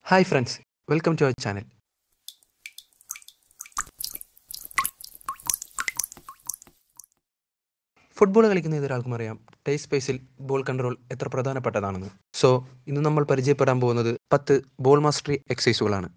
hi friends welcome to our channel football കളിക്കുന്ന ഏതൊരാൾക്കും അറിയാം ടേസ്റ്റ് സ്പേസിൽ ബോൾ കൺട്രോൾ എത്ര പ്രധാനപ്പെട്ടതാണെന്ന് സോ ഇന്ന് നമ്മൾ പരിചയപ്പെടാൻ പോകുന്നത് പത്ത് ബോൾ മാസ്റ്ററി എക്സസൈസുകളാണ്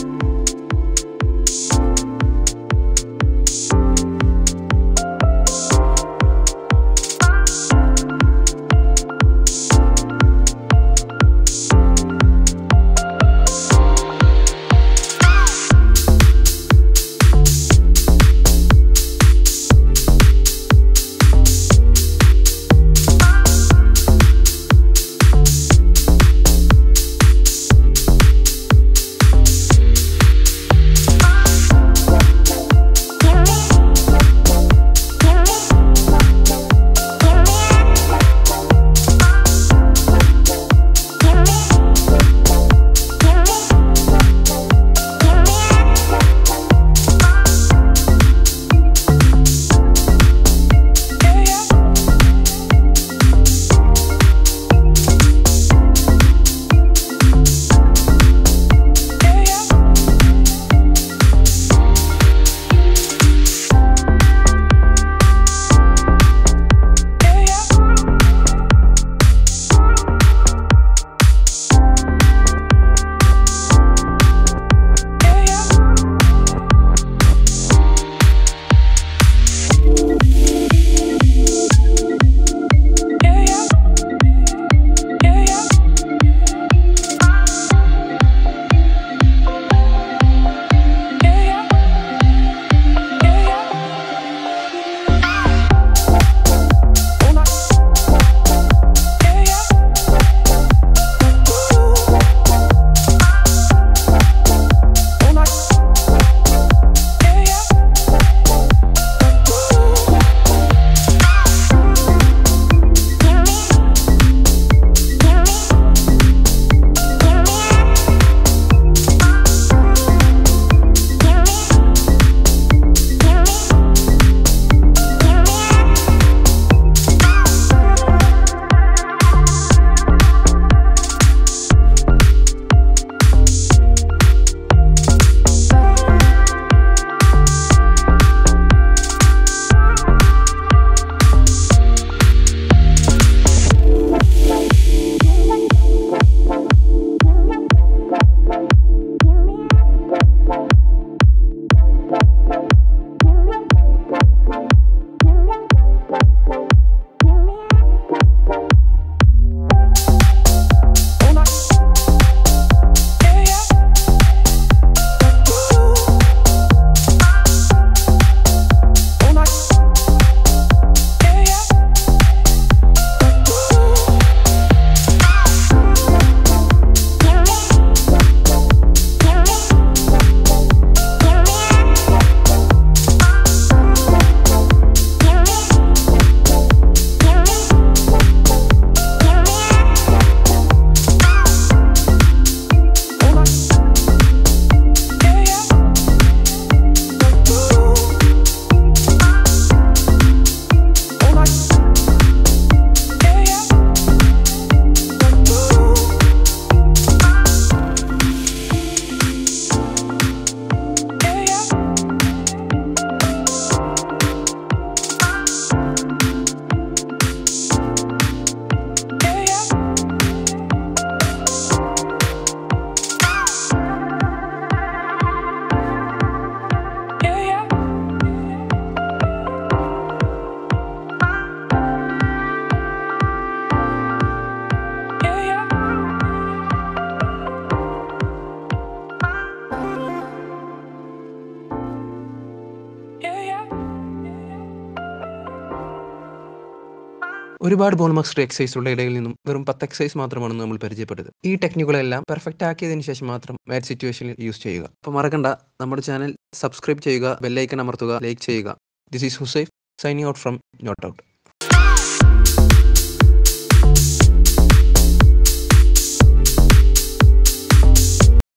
ഒരുപാട് ബോൾ മാസ്റ്റർ എക്സസൈസുള്ള ഇടയിൽ നിന്നും വെറും പത്ത് എക്സസൈസ് മാത്രമാണ് നമ്മൾ പരിചയപ്പെട്ടത് ഈ ടെക്നിക്കുകളെല്ലാം പെർഫെക്റ്റ് ആക്കിയതിനു ശേഷം മാത്രം മാച്ച് സിറ്റുവേഷനിൽ യൂസ് ചെയ്യുക അപ്പോൾ മറക്കണ്ട നമ്മുടെ ചാനൽ സബ്സ്ക്രൈബ് ചെയ്യുക ബെല്ലൈക്കൺ അമർത്തുക ലൈക്ക് ചെയ്യുക this is Huzaif signing out from not out